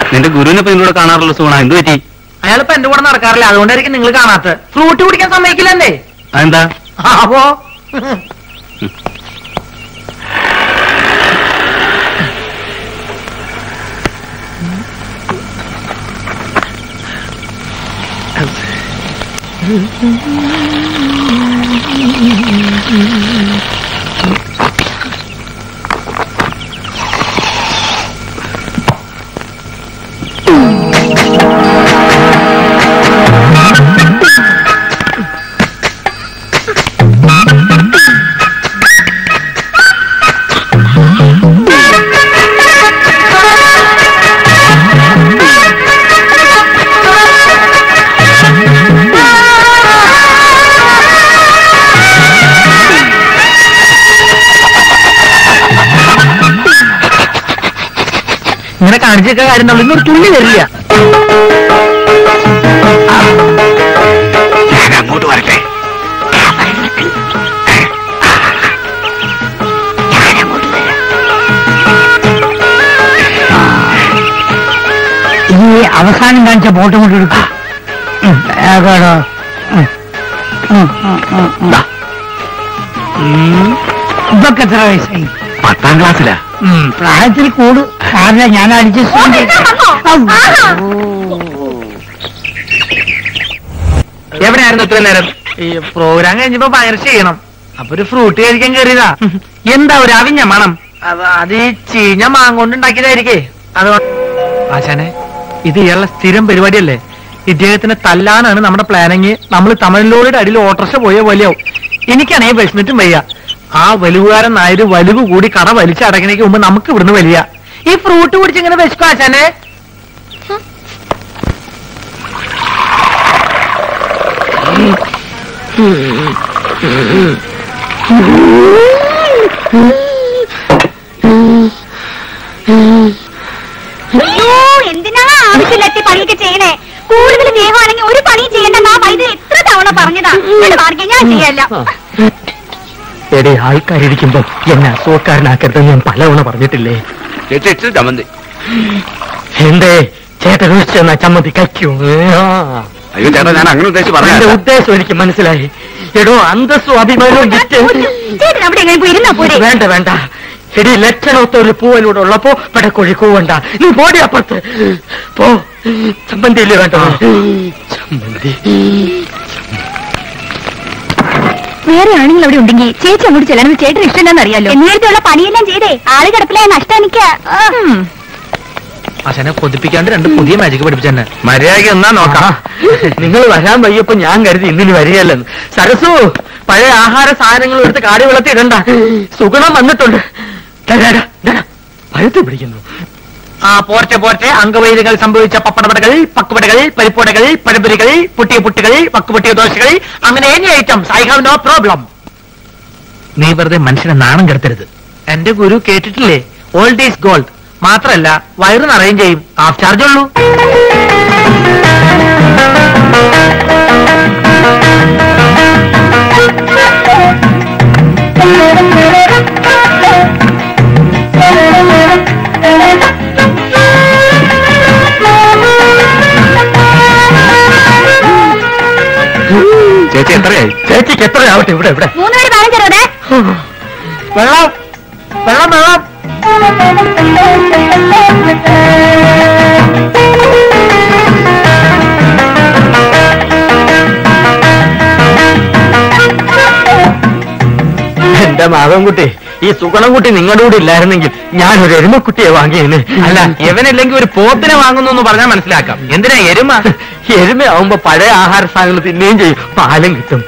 നിന്റെ ഗുരുവിനെ ഇപ്പൊ നിന്നോട് കാണാറുള്ള സൂണ എന്ത് പറ്റി അയാൾ ഇപ്പൊ എന്റെ കൂടെ നടക്കാറില്ല അതുകൊണ്ടായിരിക്കും നിങ്ങൾ കാണാത്ത ഫ്രൂട്ട് കുടിക്കാൻ സമ്മതിക്കില്ലെന്നേ അതെന്താ അപ്പോ ഇങ്ങനെ കാണിച്ചൊക്കെ കാര്യം നമ്മൾ ഇന്നൊരു തുള്ളി വരില്ല ഞാൻ അങ്ങോട്ട് വരട്ടെ ഈ അവസാനം കാണിച്ച ബോട്ട് കൊണ്ട് എടുക്കും ഇതൊക്കെ എത്ര വയസ്സായി പത്താം ക്ലാസ്സിലാ ഉം, പ്രായത്തിൽ കൂടു കാരണം ഞാൻ അഡ്ജസ്റ്റ് എവിടെയായിരുന്നു ഇത്രയും നേരം ഈ പ്രോഗ്രാം കഴിഞ്ഞപ്പോ ഭയങ്കര ചെയ്യണം അപ്പൊ ഒരു ഫ്രൂട്ട് കഴിക്കാൻ കയറിയതാ എന്താ ഒരു അവിഞ്ഞ മണം അത് അത് ഈ ചീഞ്ഞ മാങ്ങോണ്ട് ഉണ്ടാക്കിയതായിരിക്കേ അത് ആശാനെ ഇത് ഇയാളുടെ സ്ഥിരം പരിപാടിയല്ലേ ഇദ്ദേഹത്തിനെ തല്ലാനാണ് നമ്മുടെ പ്ലാനിങ് നമ്മൾ തമിഴിലോടെ അടിയിൽ ഓട്ടർഷ പോയ വലിയാവും എനിക്കാണെങ്കിൽ വിശന്നിട്ടും വയ്യ ആ വലുവുകാരൻ നായര് വലുവ് കൂടി കട വലിച്ചടക്കണേക്ക് മുമ്പ് നമുക്ക് ഇവിടുന്ന് വലിയ ഈ ഫ്രൂട്ട് കുടിച്ച് ഇങ്ങനെ വിശക്കും ആശാനെ അയ്യോ എന്തിനാ ആവശ്യമില്ലാത്ത പണിയൊക്കെ ചെയ്യണേ കൂടുതൽ സ്നേഹമാണെങ്കിൽ ഒരു പണിയും ചെയ്യണ്ട ആ വൈദ്യുതി എത്ര തവണ പറഞ്ഞതാ എന്നിട്ട് മാർഗം ഞാൻ ചെയ്യല്ല എടേ ആൾക്കാരിരിക്കുമ്പോ എന്നെ അസുഖക്കാരനാക്കരുതെന്ന് ഞാൻ പലവണ പറഞ്ഞിട്ടില്ലേ ചേച്ചി ഇച്ചിരി ചമ്മന്തി എന്തേ ചേട്ടൻ ഒഴിച്ചെന്ന ചമ്മന്തി കയ്ക്കൂ അയ്യോ ചേട്ടാ ഞാൻ അങ്ങനെ ഉദ്ദേശിച്ച് എന്റെ പറഞ്ഞ ഉദ്ദേശം എനിക്ക് മനസ്സിലായി എടോ അന്തസ്സും അഭിമാനവും വിറ്റ് ചേട്ടൻ അവിടെ എങ്ങനെ പോയി ഇരുന്നാ പോരെ വേണ്ട വേണ്ട എടി ലക്ഷണമൊത്ത ഒരു പൂവലൂടെ ഉള്ളപ്പോ പടക്കൊഴി കൂവണ്ട നീ പോടി അപ്പുറത്ത് പോ ചമ്മന്തി ഇല്ലേ വേണ്ട ചമ്മന്തി വേറെ ആണെങ്കിൽ അവിടെ ഉണ്ടെങ്കിൽ ചേച്ചി അങ്ങോട്ട് ചെല്ലണമെന്ന് ചേട്ടൻ ഇഷ്ടമെന്ന് അറിയാലോ നേരത്തെയുള്ള പണിയെല്ലാം ചെയ്തേ ആള് കിടപ്പിലായ നഷ്ടം എനിക്ക് അച്ഛനെ കൊതിപ്പിക്കാണ്ട് രണ്ട് പുതിയ മാജിക് പഠിപ്പിച്ചെന്നെ മര്യാദയ്ക്ക് എന്നാ നോക്കാം നിങ്ങൾ വരാൻ വയ്യപ്പോ ഞാൻ കരുതി ഇന്നിനി വരികയല്ലെന്ന് സരസു പഴയ ആഹാര സാധനങ്ങൾ എടുത്ത് കാടി വെള്ളത്തി ഇടണ്ട സുഗുണം വന്നിട്ടുണ്ട് ദാ, ദാ, ദാ, ദാ, പഴുത്ത് പിടിക്കുന്നു ആ പോർച്ച പോർച്ച അംഗവൈദ്യകൾ സംഭവിച്ച പപ്പടപടകൾ പക്കുപടകൾ പരിപ്പുടകൾ പഴപുരികൾ പുട്ടിയ പുട്ടികൾ പക്കുപൊട്ടിയ ദോശകൾ അങ്ങനെ any items I have no problem നീ വെറുതെ മനുഷ്യനെ നാണം കെടുത്തരുത് എന്റെ ഗുരു കേട്ടിട്ടില്ലേ ഓൾഡ് ഈസ് ഗോൾഡ് മാത്രല്ല വയറ് നിറയും ചെയ്യും ഹാഫ് ചാർജ് ഉള്ളൂ ചേച്ചി എത്രയായി ചേച്ചിക്ക് എത്രയാവട്ടെ ഇവിടെ ഇവിടെ മൂന്ന് പേര് ബാലം ചെറുതേ വെള്ളം വെള്ളം വെള്ളം എന്റെ മാധവൻകുട്ടി ഈ സുഗണൻകുട്ടി നിങ്ങളുടെ കൂടെ ഇല്ലായിരുന്നെങ്കിൽ ഞാൻ ഒരു എരുമക്കുട്ടിയെ വാങ്ങിയേനെ അല്ല ഇവനില്ലെങ്കിൽ ഒരു പോത്തിനെ വാങ്ങുന്നു എന്ന് പറഞ്ഞാൽ മനസ്സിലാക്കാം എന്തിനാ എരുമ എരുമയാവുമ്പോ പഴയ ആഹാര സാധനങ്ങൾ തിന്നുകയും ചെയ്യും പാലും കിട്ടും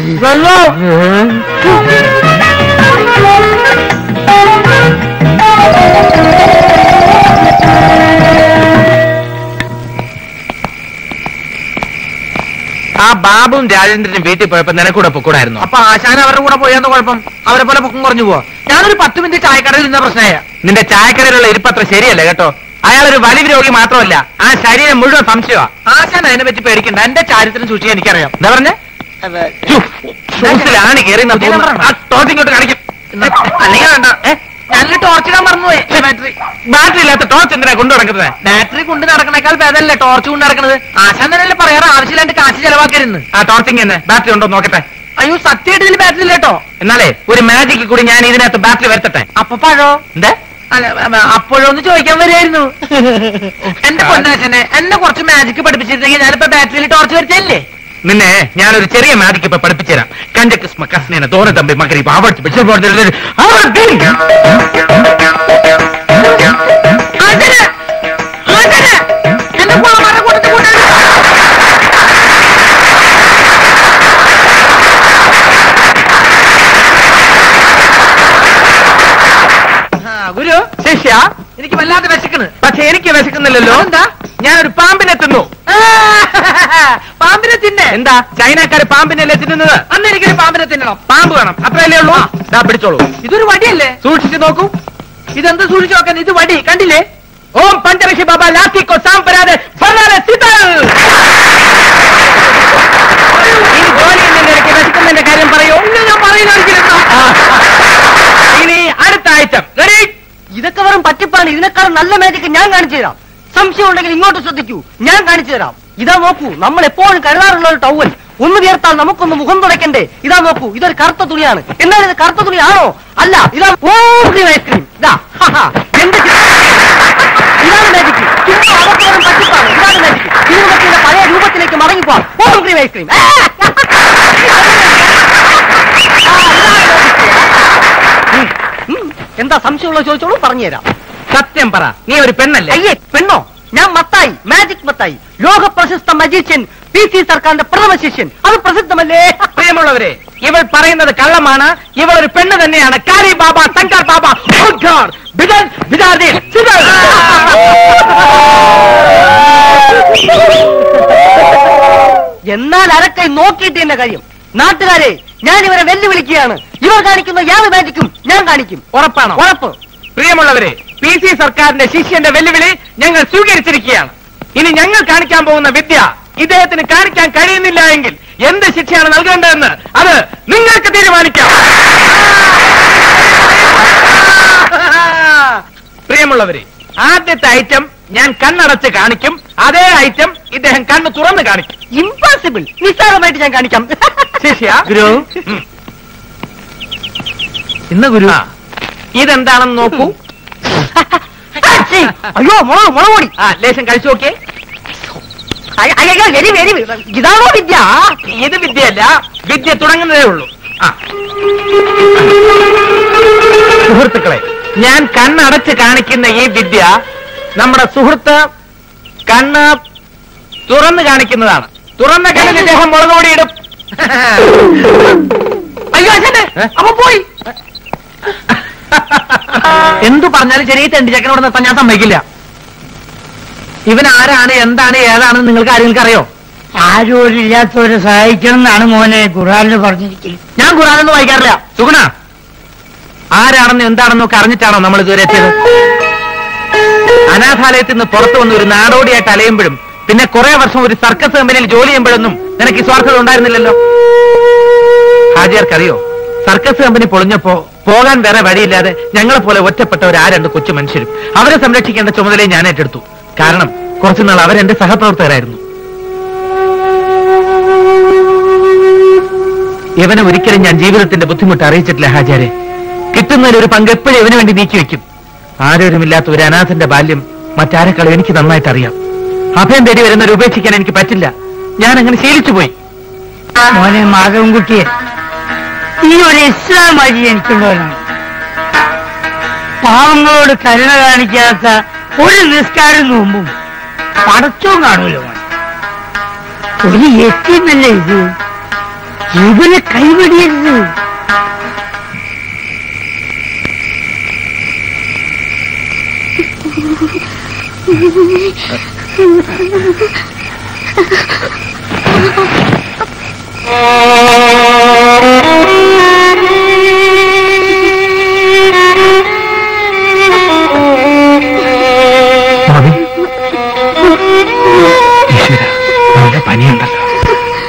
ആ ബാബുവും രാജേന്ദ്രനും വീട്ടിൽ പോയപ്പോ നിനക്കൂടെ പൊക്കൂടായിരുന്നു അപ്പൊ ആശാൻ അവരുടെ കൂടെ പോയെന്ന കുഴപ്പം അവരെ പോലെ പൊക്കം കുറഞ്ഞു പോവാ ഞാനൊരു പത്ത് മിനിറ്റ് ചായക്കടയിൽ നിന്ന പ്രശ്നമായ നിന്റെ ചായക്കടയിലുള്ള ഇരിപ്പത്ര ശരിയല്ല കേട്ടോ അയാളൊരു വലിയ രോഗി മാത്രമല്ല ആ ശരീരം മുഴുവൻ സംശയമാ ആശാൻ അതിനെ പറ്റി പേടിക്കണ്ട എന്റെ ചാരിത്രം സൂക്ഷിക്കാൻ എനിക്കറിയാം എന്താ പറഞ്ഞേ ഷൂസിലാണ് കയറി പുതിയ നമ്പറാണോ? ടോസ് ഇങ്ങോട്ട് കാണിക്കും അല്ലെങ്കിൽ വേണ്ട ഏ? ഞാനൊരു ടോർച്ച് ഇടാൻ മറന്നുപോയി ബാറ്ററി ബാറ്ററി ഇല്ലാത്ത ടോർച്ച് എന്തിനാ കൊണ്ടു നടക്കുന്നത് ബാറ്ററി കൊണ്ട് നടക്കണേക്കാൾ ഭേദമല്ലേ ടോർച്ച് കൊണ്ട് നടക്കണത് ആശാൻ തന്നെയല്ലേ പറയാറ് ആവശ്യമില്ലാണ്ട് കാശ് ചെലവാക്കരുന്ന് ആ ടോർച്ചിങ് തന്നെ ബാറ്ററി ഉണ്ടോ നോക്കട്ടെ അയ്യോ സത്യമായിട്ട് ഇതിൽ ബാറ്ററി ഇല്ല കേട്ടോ എന്നാലേ ഒരു മാജിക്കിൽ കൂടി ഞാൻ ഇതിനകത്ത് ബാറ്ററി വരുത്തട്ടെ അപ്പൊ പഴോ എന്താ അല്ല അ- അപ്പോഴൊന്ന് ചോദിക്കാൻ വരുമായിരുന്നു എന്റെ പൊന്നാശനെ എന്നെ കുറച്ച് മാജിക് പഠിപ്പിച്ചിരുന്നെങ്കിൽ ഞാനിപ്പോ ബാറ്ററിയിൽ ടോർച്ച് വരുത്തല്ലേ നിന്നെ ഞാനൊരു ചെറിയ മാജിക്ക് ഇപ്പൊ പഠിപ്പിച്ചു തരാം കഞ്ചക്കിസ്മ കസ്നേന തോന തമ്പി മകരി ആവർത്തി എന്റെ കുളമാരെ കൊടുത്ത് കൊണ്ടുവരും ഗുരു ശിഷ്യ എനിക്ക് വല്ലാതെ വിശക്കണ് പക്ഷെ എനിക്ക് വിശക്കുന്നില്ലല്ലോ എന്താ ഞാനൊരു പാമ്പിനെ തിന്നു പാമ്പിനെ തിന്നെ എന്താ ചൈനക്കാര് പാമ്പിനല്ലേ തിന്നുന്നത് അന്ന് എനിക്കൊരു പാമ്പിനെ തിന്നണം പാമ്പ് വേണം അത്രയല്ലേ ഉള്ളൂ ദാ പിടിച്ചോളൂ ഇതൊരു വടിയല്ലേ സൂക്ഷിച്ചു നോക്കൂ ഇതെന്ത് സൂക്ഷിച്ചു നോക്കാൻ ഇത് വടി കണ്ടില്ലേ ഓം പഞ്ചരക്ഷി ബാബ ലാത്തിക്കോ സാമ്പരാതെ ഫർണാലെ സിതൽ ഇനി ജോലിയിൽ നിന്ന് എനിക്ക് വിശക്കുന്നതിന്റെ കാര്യം പറയൂ ഞാൻ പറയുന്ന ഇനി അടുത്ത ഐറ്റം റെഡി ഇതൊക്കെ വെറും പറ്റിപ്പാണ് ഇതിനേക്കാൾ നല്ല മാജിക് ഞാൻ കാണിച്ചു തരാം സംശയം ഉണ്ടെങ്കിൽ ഇങ്ങോട്ട് ശ്രദ്ധിക്കൂ ഞാൻ കാണിച്ചു തരാം ഇതാ നോക്കൂ നമ്മൾ എപ്പോഴും കരുതാറുള്ള ഒരു ടൗവൽ ഒന്ന് വിയർത്താൽ നമുക്കൊന്ന് മുഖം തുടയ്ക്കണ്ടേ ഇതാ നോക്കൂ ഇതൊരു കറുത്ത തുണിയാണ് എന്നാൽ ഇത് കറുത്ത തുണിയാണോ അല്ല ഇതാ ഓം ക്രീം ഐസ്ക്രീം ഇതാ ഹാ, എന്ത് ചിത്രം? ഇതാണ് മാജിക് ചുമ്മാ അതൊക്കെ വെറും പറ്റിപ്പാണ് ഇതാണ് മാജിക് തിരുമുഖത്തിന്റെ പഴയ രൂപത്തിലേക്ക് മടങ്ങിപ്പോവാം ഓം ക്രീം ഐസ്ക്രീം ആ! ഉം, ഉം. എന്താ സംശയമുള്ള ചോദിച്ചോളൂ പറഞ്ഞുതരാം സത്യം പറ നീ ഒരു പെണ്ണല്ലേ അയ്യേ പെണ്ണോ ഞാൻ മത്തായി മാജിക് മത്തായി ലോക പ്രശസ്ത മജീഷ്യൻ പി സി സർക്കാരിന്റെ പ്രഥമ ശിഷ്യൻ അത് പ്രസിദ്ധമല്ലേ പ്രിയമുള്ളവരെ ഇവൾ പറയുന്നത് കള്ളമാണ് ഇവൾ ഒരു പെണ്ണ് തന്നെയാണ് കാരി ബാബ ശങ്കർ ബാബ ഉദ്ഘാർ, ബിദർ, ബിദാർദി, സിദർ. എന്നാൽ അരക്കൈ നോക്കിയിട്ട് എന്നെ കാര്യം നാട്ടുകാരെ ഞാൻ ഇവരെ വെല്ലുവിളിക്കുകയാണ് ഇവർ കാണിക്കുന്ന യാതൊരു മാജിക്കും ഞാൻ കാണിക്കും ഉറപ്പാണോ ഉറപ്പ് പ്രിയമുള്ളവരെ പി സി സർക്കാരിന്റെ ശിഷ്യന്റെ വെല്ലുവിളി ഞങ്ങൾ സ്വീകരിച്ചിരിക്കുകയാണ് ഇനി ഞങ്ങൾ കാണിക്കാൻ പോകുന്ന വിദ്യ ഇദ്ദേഹത്തിന് കാണിക്കാൻ കഴിയുന്നില്ല എങ്കിൽ എന്ത് ശിക്ഷയാണ് നൽകേണ്ടതെന്ന് അത് നിങ്ങൾക്ക് തീരുമാനിക്കാം പ്രിയമുള്ളവരെ ആദ്യത്തെ ഐറ്റം ഞാൻ കണ്ണടച്ച് കാണിക്കും അതേ ഐറ്റം ഇദ്ദേഹം കണ്ണ് തുറന്ന് കാണിക്കും ഇമ്പോസിബിൾ നിസ്സാരമായിട്ട് ഞാൻ കാണിക്കാം ശിഷ്യ ഗുരു. ഉം. ഇന്ന് ഗുരു ആ. ഇതെന്താണെന്ന് നോക്കൂ ഛീ, അയ്യോ മുളക് മുളക് പൊടി ആ ലേശം കഴിച്ചു നോക്കിയേ അയ്യ, അയ്യോ വെരി വെരി ഇതാണോ വിദ്യ ഇത് വിദ്യയല്ല വിദ്യ തുടങ്ങുന്നതേ ഉള്ളൂ ആ. സുഹൃത്തുക്കളെ ഞാൻ കണ്ണടച്ച് കാണിക്കുന്ന ഈ വിദ്യ നമ്മുടെ സുഹൃത്ത് കണ്ണ് തുറന്ന് കാണിക്കുന്നതാണ് തുറന്ന കണ്ണിൽ ഇദ്ദേഹം മുളക് പൊടി ഇടും അയ്യോ അച്ഛനെ ഏ? അപ്പൊ പോയി എന്തു പറഞ്ഞാലും ശരി ഈ തെണ്ടിച്ചക്കനോട് നിർത്താൻ ഞാൻ സമ്മതിക്കില്ല ഇവൻ ആരാണ് എന്താണ് ഏതാണെന്ന് നിങ്ങൾക്ക് ആരെങ്കിലും അറിയോ ആരോരില്ലാത്തവരെ സഹായിക്കണം എന്നാണ് മോനെ ഖുറാനിൽ പറഞ്ഞിരിക്കുന്നത് ഞാൻ ഖുറാനൊന്നും വായിക്കാറില്ല സുഗുണ ആരാണെന്നും എന്താണെന്നും ഒക്കെ അറിഞ്ഞിട്ടാണോ നമ്മൾ ഇതുവരെ എത്തിയത് അനാഥാലയത്തിൽ നിന്ന് പുറത്തു വന്ന് ഒരു നാടോടിയായിട്ട് അലയുമ്പോഴും പിന്നെ കുറെ വർഷം ഒരു സർക്കസ് കമ്പനിയിൽ ജോലി ചെയ്യുമ്പോഴൊന്നും നിനക്ക് ഈ സ്വാർത്ഥത ഉണ്ടായിരുന്നില്ലല്ലോ ഹാജിയാർക്കറിയോ സർക്കസ് കമ്പനി പൊളിഞ്ഞപ്പോ പോകാൻ വേറെ വഴിയില്ലാതെ ഞങ്ങളെ പോലെ ഒറ്റപ്പെട്ടവർ ആ രണ്ട് കൊച്ചു മനുഷ്യരും അവരെ സംരക്ഷിക്കേണ്ട ചുമതലയെ ഞാൻ ഏറ്റെടുത്തു കാരണം കുറച്ചുനാൾ അവരെന്റെ സഹപ്രവർത്തകരായിരുന്നു ഇവനെ ഒരിക്കലും ഞാൻ ജീവിതത്തിന്റെ ബുദ്ധിമുട്ട് അറിയിച്ചിട്ടില്ല ഹാജാരെ കിട്ടുന്നതിൽ ഒരു പങ്ക് എപ്പോഴും ഇവന് വേണ്ടി നീക്കി വെക്കും ആരോരുമില്ലാത്ത ഒരു അനാഥന്റെ ബാല്യം മറ്റാരെക്കാളും എനിക്ക് നന്നായിട്ട് അറിയാം അഭയം തേടി വരുന്നവരെ ഉപേക്ഷിക്കാൻ എനിക്ക് പറ്റില്ല ഞാൻ അങ്ങനെ ശീലിച്ചു പോയി മോനെ മാധവൻകുട്ടിയെ ഈ ഒരു ഇസ്ലാം വഴി എനിക്കുള്ളവരാണ് പാവങ്ങളോട് കരുണ കാണിക്കാത്ത ഒരു നിസ്കാരം നോമ്പും പടച്ചവും കാണൂല മോനെ ഒരു എത്തിയല്ലേ ഇത് ഇവനെ കൈവടിയരുത് മാമി ഈശ്വര നല്ല പനിയുണ്ടല്ലോ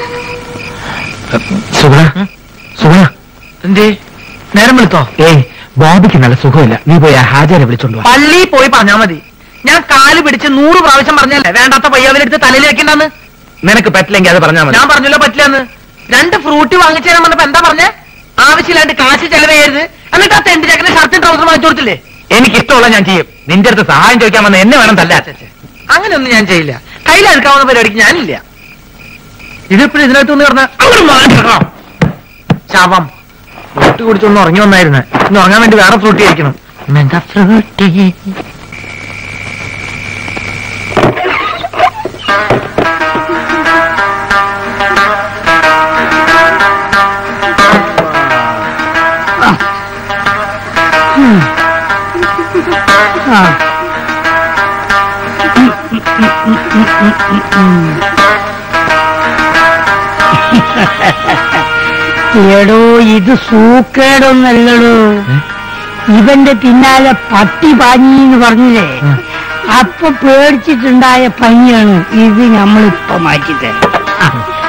സുഗുണ സുഗുണ എന്തേ നേരം വിളിത്തോ ഏയ് ബോബിക്ക് നല്ല സുഖമില്ല നീ പോയി ആ ഹാജരെ വിളിച്ചോണ്ട് വാ പള്ളിയിൽ പോയി പറഞ്ഞാ മതി ഞാൻ കാല് പിടിച്ച് നൂറ് പ്രാവശ്യം പറഞ്ഞല്ലേ വേണ്ടാത്ത പയ്യാവിലെടുത്ത് തലയിൽ വെക്കണ്ടെന്ന് നിനക്ക് പറ്റില്ലെങ്കിൽ അത് പറഞ്ഞാൽ മതി ഞാൻ പറഞ്ഞല്ലോ പറ്റില്ലെന്ന് രണ്ട് ഫ്രൂട്ടി വാങ്ങിച്ചു തരാൻ പറഞ്ഞപ്പോ എന്താ പറഞ്ഞേ ആവശ്യമില്ലാണ്ട് കാശ് ചെലവ് ചെയ്യരുത് എന്നിട്ട് ആ തെണ്ടി ചക്കന് ഷർട്ടും ട്രൗസർ വാങ്ങിച്ചു കൊടുത്തില്ലേ എനിക്ക് ഇഷ്ടമുള്ള ഞാൻ ചെയ്യും നിന്റെ അടുത്ത് സഹായം ചോദിക്കാൻ വന്ന എന്നെ വേണം തല്ലാ അങ്ങനെയൊന്നും ഞാൻ ചെയ്യില്ല കയ്യിലെടുക്കാവുന്ന പരിപാടിക്ക് ഞാനില്ല ഇതിപ്പോഴും ഇതിനകത്ത് ഒന്ന് പറഞ്ഞ ശാപം ഫ്രൂട്ടി കുടിച്ചൊന്ന് ഉറങ്ങി വന്നായിരുന്നു ഇന്ന് ഉറങ്ങാൻ വേണ്ടി വേറെ ഫ്രൂട്ടി കഴിക്കണം മെഗാ ഫ്രൂട്ടി ആ എടോ ഇത് സൂക്കേടൊന്നല്ലടോ ഇവന്റെ പിന്നാലെ പട്ടി പാഞ്ഞി എന്ന് പറഞ്ഞില്ലേ അപ്പൊ പേടിച്ചിട്ടുണ്ടായ പനിയാണ് ഇത് നമ്മളിപ്പൊ മാറ്റിത്തരാം ആ.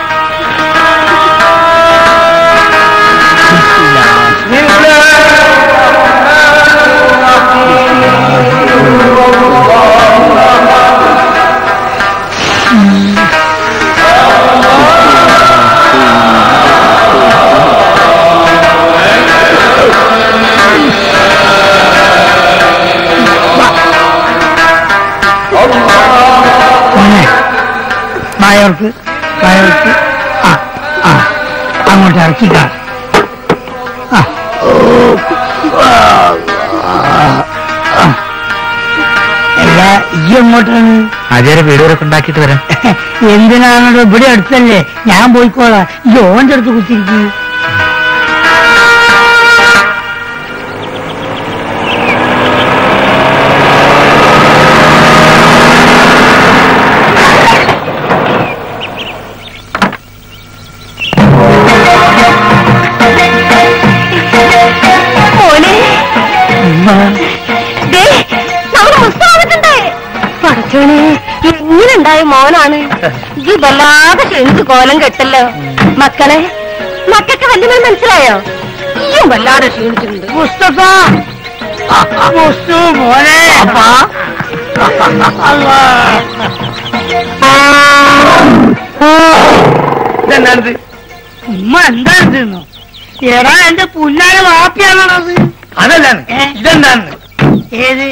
മോനെ, വായോർക്ക് വായോർക്ക് ആ ആ അങ്ങോട്ട് ഇറക്കിക്ക ആ ഓ, ആ, ആ. അല്ല ഈ എങ്ങോട്ടാണ് ഹാജരെ വീടുകളൊക്കെ ഉണ്ടാക്കിയിട്ട് വരാം എന്തിനാണോ ഇവിടെ അടുത്തല്ലേ ഞാൻ പോയിക്കോളാം ഈ ഓന്റെ അടുത്ത് കുത്തിരിക്കും മോനെ ദേ, നമ്മുടെ മുസ്താഫിന്റെ പടച്ചോനെ എങ്ങനെയുണ്ടായ മോനാണ് ഇത് വല്ലാതെ ക്ഷണിച്ച് കോലം കെട്ടല്ലോ മക്കളെ മക്കൾക്ക് വല്യമേ മനസ്സിലായോ ഈയും വല്ലാതെ ക്ഷീണിച്ചിട്ടുണ്ട് മുസ്തഫ മുസ്തു മോനെ അല്ലാ. ഇതെന്നാണിത് ഉമ്മ എന്താ ഇതെന്നോ എടാ എന്റെ പുല്ലാലെ വാപ്പിയാണത് അതല്ലാണ് ഏ? ഇതെന്താണ് ഏത്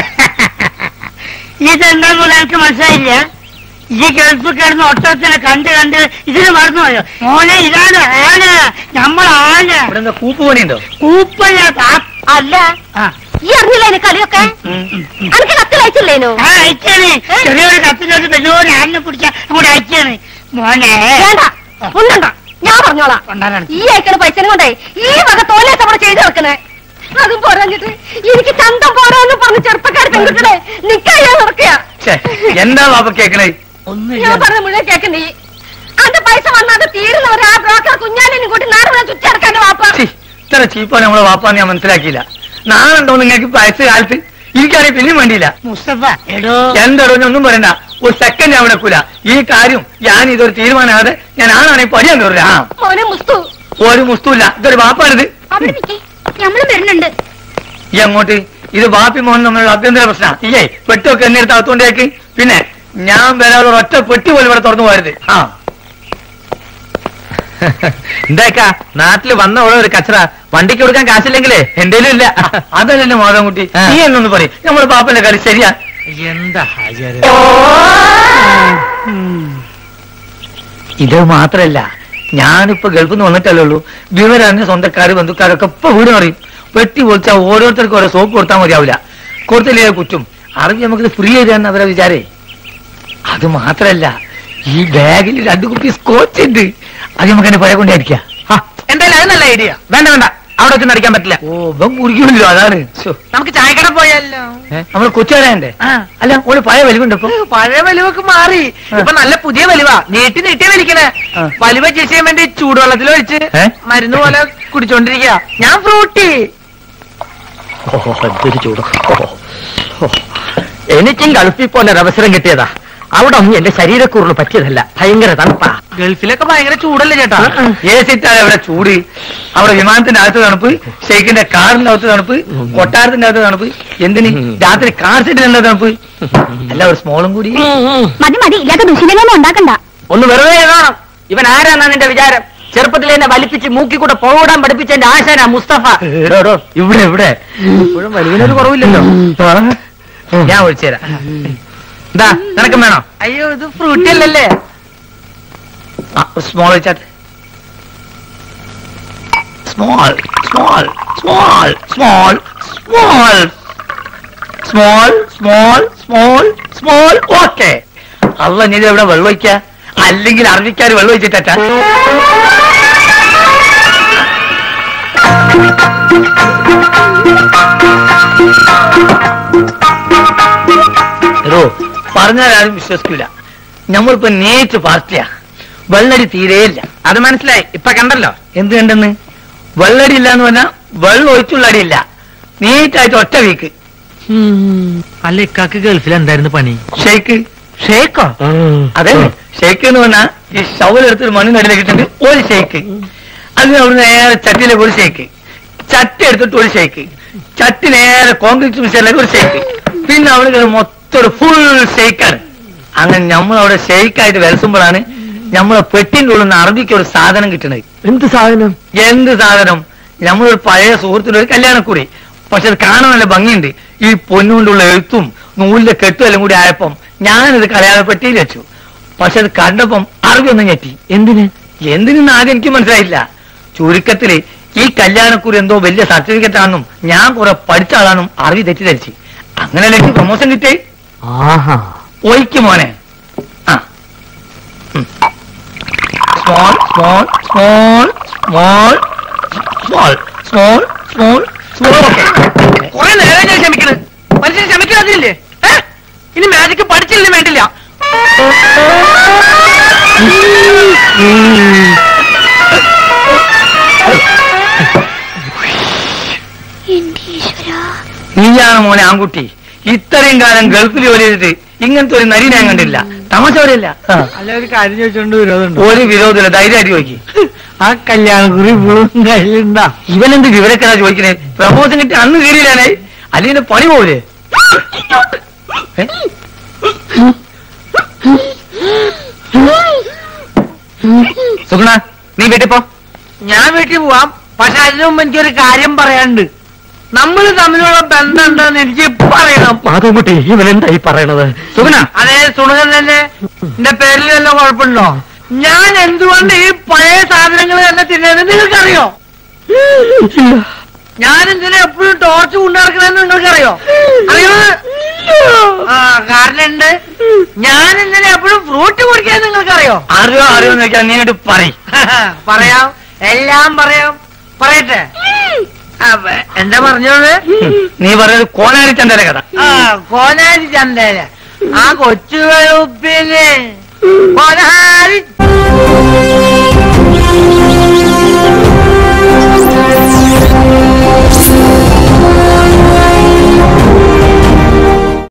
ഇതെന്താന്ന് എനിക്ക് മനസ്സിലായില്ല ഈ ഗൾഫ് കിടന്ന് ഒട്ടത്തിനെ കണ്ട് കണ്ട് ഇതിന് മറന്നുപോയോ മോനെ ഇതാണ് ആന നമ്മൾ ആന ഇവിടെ എന്താ കൂപ്പ് പണിയുണ്ടോ കൂപ്പല്ല അല്ല ആ ഈ അറിഞ്ഞില്ല എന്നെ കളിയൊക്കെ അനക്ക് കത്തിൽ അയച്ചില്ലേനു ആ അയച്ചാണ് ചെറിയൊരു കത്തിലോട്ട് വലിയൊരു ആനിനെ പിടിച്ച അങ്ങോട്ട് അയച്ചാണ് മോനെ വേണ്ട ഒന്നുണ്ട ഞാൻ പറഞ്ഞോളാം കൊണ്ടാരാണ് ഈ അയക്കണ പൈസ കൊണ്ടേ ഈ വക തോന്നിയാ നമ്മൾ ചെയ്തു വെക്കണേ അതും പോരാഞ്ഞിട്ട് എനിക്ക് ചന്തം പോരാന്ന് പറഞ്ഞ് ചെറുപ്പക്കാർ പെൺകുട്ടികളെ നിക്കായ നടക്കുക എന്താ വാപ്പ കേക്കണേ ഞാൻ പറഞ്ഞ മുഴുവൻ കേൾക്കണ്ടേ അന്റെ പൈസ വന്നാത് തീരുന്നവരെ ആ ബ്രോക്കർ കുഞ്ഞാലിനും കൂട്ടി നാട് മുഴുവൻ ചുറ്റിടക്കാന്റെ വാപ്പ ഛി, ഇത്ര ചീപ്പാണ് നമ്മളെ വാപ്പാന്ന് ഞാൻ മനസ്സിലാക്കിയില്ല നാളുണ്ടോ നിങ്ങൾക്ക് വയസ്സ് കാലത്ത് എനിക്കാണെങ്കിൽ പിന്നെയും വേണ്ടിയില്ല മുസ്തഫ എടോ എന്താടോ ഞാൻ ഒന്നും പറയണ്ട ഒരു സെക്കൻഡ് ഞാൻ വെക്കൂല ഈ കാര്യം ഞാൻ ഇതൊരു തീരുമാനമാകാതെ ഞാൻ ആണാണെങ്കിൽ പടിയാൻ കയറില്ല ആ മോനെ മുസ്തു ഒരു മുസ്തുല്ല ഇതൊരു വാപ്പാണിത് അവിടെ നിൽക്കേ നമ്മളും വരുന്നുണ്ട് ഈ അങ്ങോട്ട് ഇത് ബാപ്പി മോഹൻ തമ്മിലുള്ള അഭ്യന്തര പ്രശ്നം ഇല്ലേ പെട്ടൊക്കെ എന്നെ എടുത്ത് അകത്തോണ്ടേക്ക് പിന്നെ ഞാൻ വരാതെ ഒറ്റ പെട്ടി പോലും ഇവിടെ തുറന്നു പോരുത് ആ എന്താക്കാ നാട്ടില് വന്ന ഉള്ള ഒരു കച്ചറ വണ്ടിക്ക് കൊടുക്കാൻ കാശില്ലെങ്കിലേ എന്തേലും ഇല്ല അതല്ലല്ലോ മാധവൻകുട്ടി ആ. നീ എന്നൊന്ന് പറയും നമ്മുടെ പാപ്പന്റെ കളി ശരിയാ എന്താ ഹാജര് ഇത് മാത്രല്ല ഞാനിപ്പോ ഗൾഫിൽ നിന്ന് വന്നിട്ടല്ലേ ഉള്ളൂ വിവരറിഞ്ഞ സ്വന്തക്കാര് ബന്ധുക്കാരൊക്കെ ഇപ്പൊ വീട് പറയും വെട്ടി പൊളിച്ചാൽ ഓരോരുത്തർക്കും ഓരോ സോപ്പ് കൊടുത്താൽ മതിയാവില്ല കൊടുത്തില്ലേ കുറ്റും അറിഞ്ഞ് നമുക്കിത് ഫ്രീ ചെയ്താന്ന് അവരെ വിചാരേ അത് മാത്രല്ല ഈ ബാഗിൽ രണ്ടു കുപ്പി സ്കോച്ച് ഉണ്ട് അത് നമുക്ക് എന്നെ പുഴ കൊണ്ടായിരിക്കാം എന്തായാലും അത് നല്ല ഐഡിയ വേണ്ട വേണ്ട അവിടെ വെച്ച് നടിക്കാൻ പറ്റില്ല ഓ ഇവൻ കുടിക്കുമല്ലോ അതാണ് ശ്ശോ. നമുക്ക് ചായക്കട പോയാലോ ഏ, നമ്മള് കൊച്ചുകാരണ്ടേ ആ. അല്ല ഓള് പഴയ വലിവുണ്ട് ഇപ്പൊ പഴയ വലിവൊക്കെ മാറി ആ. ഇപ്പൊ നല്ല പുതിയ വലിവ നീട്ടി നീട്ടി വലിക്കണേ ആ. വലിവ ചെയ്യാൻ വേണ്ടി ചൂടുവെള്ളത്തിൽ ഒഴിച്ച് ഏ? മരുന്ന് പോലെ കുടിച്ചോണ്ടിരിക്കുക ഞാൻ ഫ്രൂട്ടി ഓ എന്തൊരു ചൂട് ഓ, ഓ. എനിക്കും ഗൾഫിൽ പോലെ ഒരു അവസരം കിട്ടിയതാ അവിടെ ഒന്നും എന്റെ ശരീരക്കൂറിന് പറ്റിയതല്ല ഭയങ്കര തണുപ്പാ ഗൾഫിലൊക്കെ ഭയങ്കര ചൂടല്ലേ ചേട്ടാ എ സിട്ടാണ് അവിടെ ചൂട് അവിടെ വിമാനത്തിന്റെ അകത്ത് തണുപ്പ് ഷെയ്ഖിന്റെ കാറിന്റെ അകത്ത് തണുപ്പ് കൊട്ടാരത്തിന്റെ അകത്ത് തണുപ്പ് എന്തിന് രാത്രി കാർ സെറ്റിന് എന്താ തണുപ്പ് അല്ല ഒരു സ്മോളും കൂടി മതി മതി ഇല്ലാത്ത ദുശീലങ്ങളൊന്നും ഉണ്ടാക്കണ്ട ഒന്ന് വെറുതെ കാണാം ഇവൻ ആരാന്നാ നിന്റെ വിചാരം ചെറുപ്പത്തിൽ എന്നെ വലിപ്പിച്ച് മൂക്കി കൂടെ പോടാൻ പഠിപ്പിച്ച എന്റെ ആശാന മുസ്തഫ എടോ, എടോ, ഇവിടെ ഇവിടെ ഇപ്പോഴും വലിവിനൊരു കുറവില്ലല്ലോ ഞാൻ ഒഴിച്ചു തരാം എന്താ നിനക്കും വേണോ അയ്യോ ഇത് ഫ്രൂട്ടി അല്ലല്ലേ സ്മോൾ വെച്ചാട്ടെ small small small small small small small small small okay അല്ല നീ ഇത് എവിടെ വെള്ളം ഒഴിക്ക അല്ലെങ്കിൽ അറബിക്കാർ വെള്ളം ഒഴിച്ചിട്ടാ എടോ പറഞ്ഞാൽ ആരും വിശ്വസിക്കൂല നമ്മളിപ്പോ നേരിട്ട് പാർട്ടിയാ വെള്ളടി തീരെയില്ല അത് മനസ്സിലായി ഇപ്പൊ കണ്ടല്ലോ എന്ത് കണ്ടെന്ന് വെള്ളടി ഇല്ല എന്ന് പറഞ്ഞാൽ വെള്ളം ഒഴിച്ചുള്ള അടിയില്ല നീറ്റായിട്ട് ഒറ്റ വീക്ക് അല്ല ഇക്കാക്ക് ഗൾഫിൽ എന്തായിരുന്നു പണി ഷെയ്ക്ക് ഷേക്കോ അതെ ഷെയ്ക്ക് എന്ന് പറഞ്ഞാൽ ഈ ഷവലെടുത്ത് മണ്ണ് നടിയിലിട്ടുണ്ട് ഒരു ഷെയ്ക്ക് അതിന് അവിടെ നേരെ ചട്ടിയിലേക്ക് ഒരു ഷെയ്ക്ക് ചട്ടി എടുത്തിട്ട് ഒരു ഷെയ്ക്ക് ചട്ടി നേരെ കോൺക്രീറ്റ് മിക്സറിലേക്ക് ഒരു ഷെയ്ക്ക് പിന്നെ അവിടെ മൊത്തം ഒരു ഫുൾ ഷെയ്ക്കാണ് അങ്ങനെ നമ്മൾ അവിടെ ഷെയ്ക്കായിട്ട് വിലസുമ്പോഴാണ് നമ്മളെ പെട്ടിന്റെ ഉള്ളിൽ നിന്ന് അറബിക്ക് ഒരു സാധനം കിട്ടണത് എന്ത് സാധനം എന്ത് സാധനം നമ്മളൊരു പഴയ സുഹൃത്തിന്റെ ഒരു കല്യാണക്കുറി പക്ഷെ അത് കാണാൻ നല്ല ഭംഗിയുണ്ട് ഈ പൊന്നുകൊണ്ടുള്ള എഴുത്തും നൂലിന്റെ കെട്ടും എല്ലാം കൂടി ആയപ്പം ഞാനിത് കളയാതെ പെട്ടിയിൽ വെച്ചു പക്ഷെ അത് കണ്ടപ്പം അറബി ഒന്ന് ഞെട്ടി എന്തിന് എന്തിനെന്ന് ആദ്യം എനിക്ക് മനസ്സിലായില്ല ചുരുക്കത്തില് ഈ കല്യാണക്കുറി എന്തോ വലിയ സർട്ടിഫിക്കറ്റ് ആണെന്നും ഞാൻ കുറെ പഠിച്ച ആളാണെന്നും അറിവി തെറ്റിദ്ധരിച്ച് അങ്ങനെ എനിക്ക് പ്രൊമോഷൻ കിട്ടേ ആഹാ ഒയ്ക്ക് മോനെ ആ small small small small small small small small കുറെ നേരം ഞാൻ ക്ഷമിക്കണ് മനുഷ്യൻ ക്ഷമിക്കാതില്ലേ ഇനി മാജിക്ക് പഠിച്ചില്ലേ വേണ്ടില്ല നീയാണ് മോനെ ആൺകുട്ടി ഇത്രയും കാലം ഗൾഫിൽ ജോലി ചെയ്തിട്ട് ഇങ്ങനത്തെ ഒരു നരി ഞാൻ കണ്ടില്ല തമാശ പറയില്ല അല്ല ഒരു കാര്യം ചോദിച്ചോണ്ട് വിരോധമുണ്ടോ ഒരു വിരോധമില്ല ധൈര്യമായിട്ട് ചോദിക്കും ആ കല്യാണക്കുറി ഇപ്പോഴും കയ്യിലുണ്ടാ ഇവനെന്ത് വിവരക്കഥ ചോദിക്കണേ പ്രമോഷൻ കിട്ടി അന്ന് കയറിയില്ലാനേ അല്ലെങ്കിൽ പണി പോവില്ലേ ഏ? സുഗുണ നീ വീട്ടിൽ പോ ഞാൻ വീട്ടിൽ പോവാം പക്ഷെ അതിനു മുമ്പ് എനിക്കൊരു കാര്യം പറയാനുണ്ട് നമ്മൾ തമ്മിലുള്ള ബന്ധം എന്താന്ന് എനിക്ക് ഇപ്പൊ അറിയണം മാധവൻകുട്ടി ഇവൻ എന്തായി പറയണത് സുഗുണ അതേ സുണകൻ തന്നെ എന്റെ പേരിൽ വല്ല കുഴപ്പമുണ്ടോ ഞാൻ എന്തുകൊണ്ട് ഈ പഴയ സാധനങ്ങൾ തന്നെ തിന്നുന്നത് നിങ്ങൾക്കറിയോ ഞാൻ എന്തിനാ എപ്പോഴും ടോർച്ച് കൊണ്ടിറക്കണമെന്ന് നിങ്ങൾക്കറിയോ അറിയോ ആ കാരണമുണ്ട് ഞാൻ എന്തിനാ എപ്പോഴും ഫ്രൂട്ട് കുടിക്കാൻ നിങ്ങൾക്കറിയോ അറിയോ അറിയോ എന്ന് വെച്ചാൽ നീ അങ്ങോട്ട് പറയും പറയാം എല്ലാം പറയാം പറയട്ടെ അപ്പൊ എന്താ പറഞ്ഞോളൂ നീ പറഞ്ഞത് കോനാരി ചന്തര കഥ ആ കോനാരി ചന്തയില് ആ കൊച്ചു വെളുപ്പിന് കോനാരി